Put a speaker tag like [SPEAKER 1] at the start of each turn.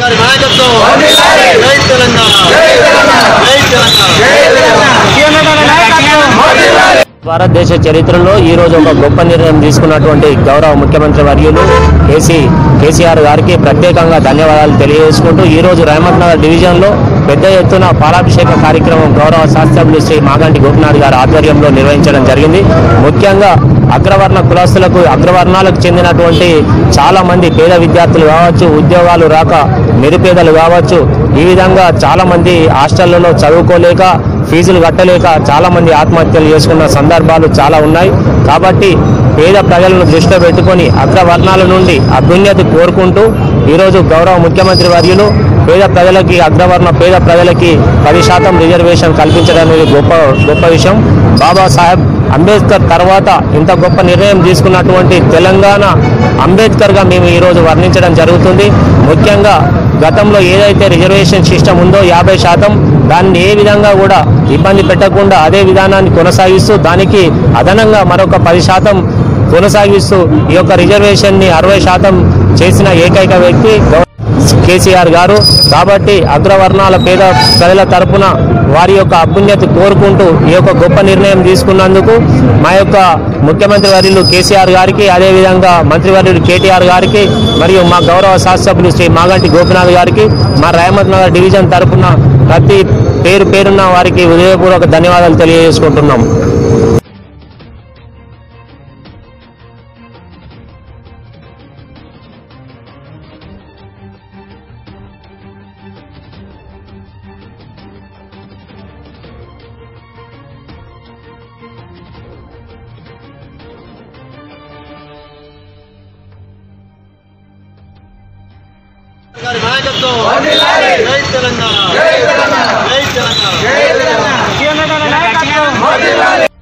[SPEAKER 1] గారి నాయకత్వం జై తెలంగాణ జై తెలంగాణ
[SPEAKER 2] భారతదేశ చరిత్రలో ఈ రోజు ఒక గొప్ప నిర్ణయం తీసుకున్నటువంటి గౌరవ ముఖ్యమంత్రి వర్యులు కేసీ కేసీఆర్ గారికి ప్రత్యేకంగా ధన్యవాదాలు తెలియజేసుకుంటూ ఈ రోజు రహమత్ నగర్ డివిజన్లో పెద్ద ఎత్తున పాలాభిషేక కార్యక్రమం గౌరవ శాస్త్రజ్ఞులు శ్రీ మాగంటి గోపినాథ్ గారి ఆధ్వర్యంలో నిర్వహించడం జరిగింది ముఖ్యంగా అగ్రవర్ణ కులస్తులకు అగ్రవర్ణాలకు చెందినటువంటి చాలా మంది పేద విద్యార్థులు కావచ్చు ఉద్యోగాలు రాక నిరుపేదలు కావచ్చు ఈ విధంగా చాలా మంది హాస్టళ్లలో చదువుకోలేక ఫీజులు కట్టలేక చాలా మంది ఆత్మహత్యలు చేసుకున్న సందర్భాలు చాలా ఉన్నాయి కాబట్టి పేద ప్రజలను దృష్టిలో పెట్టుకొని అగ్రవర్ణాల నుండి అభ్యున్నతి కోరుకుంటూ ఈరోజు గౌరవ ముఖ్యమంత్రి వర్యులు పేద ప్రజలకి అగ్రవర్ణ పేద ప్రజలకి పది శాతం రిజర్వేషన్ కల్పించడం అనేది గొప్ప గొప్ప విషయం బాబాసాహెబ్ అంబేద్కర్ తర్వాత ఇంత గొప్ప నిర్ణయం తీసుకున్నటువంటి తెలంగాణ అంబేద్కర్గా మేము ఈరోజు వర్ణించడం జరుగుతుంది ముఖ్యంగా గతంలో ఏదైతే రిజర్వేషన్ సిస్టమ్ ఉందో యాభై శాతం దాన్ని ఏ విధంగా కూడా ఇబ్బంది పెట్టకుండా అదే విధానాన్ని కొనసాగిస్తూ దానికి అదనంగా మరొక పది శాతం కొనసాగిస్తూ ఈ యొక్క రిజర్వేషన్ని అరవై శాతం చేసిన ఏకైక వ్యక్తి గౌ- కేసీఆర్ గారు కాబట్టి అగ్రవర్ణాల పేద ప్రజల తరపున వారి యొక్క అభ్యున్నతి కోరుకుంటూ ఈ యొక్క గొప్ప నిర్ణయం తీసుకున్నందుకు మా యొక్క ముఖ్యమంత్రి వర్యులు కేసీఆర్ గారికి అదేవిధంగా మంత్రివర్యులు కేటీఆర్ గారికి మరియు మా గౌరవ శాసనసభ్యులు శ్రీ మాగంటి గోపినాథ్ గారికి మా రహమత్ నగర్ డివిజన్ తరపున ప్రతి పేరు పేరున్న వారికి హృదయపూర్వక ధన్యవాదాలు తెలియజేసుకుంటున్నాం
[SPEAKER 1] గారి నాయకత్వం జై తెలంగాణ జై తెలంగాణ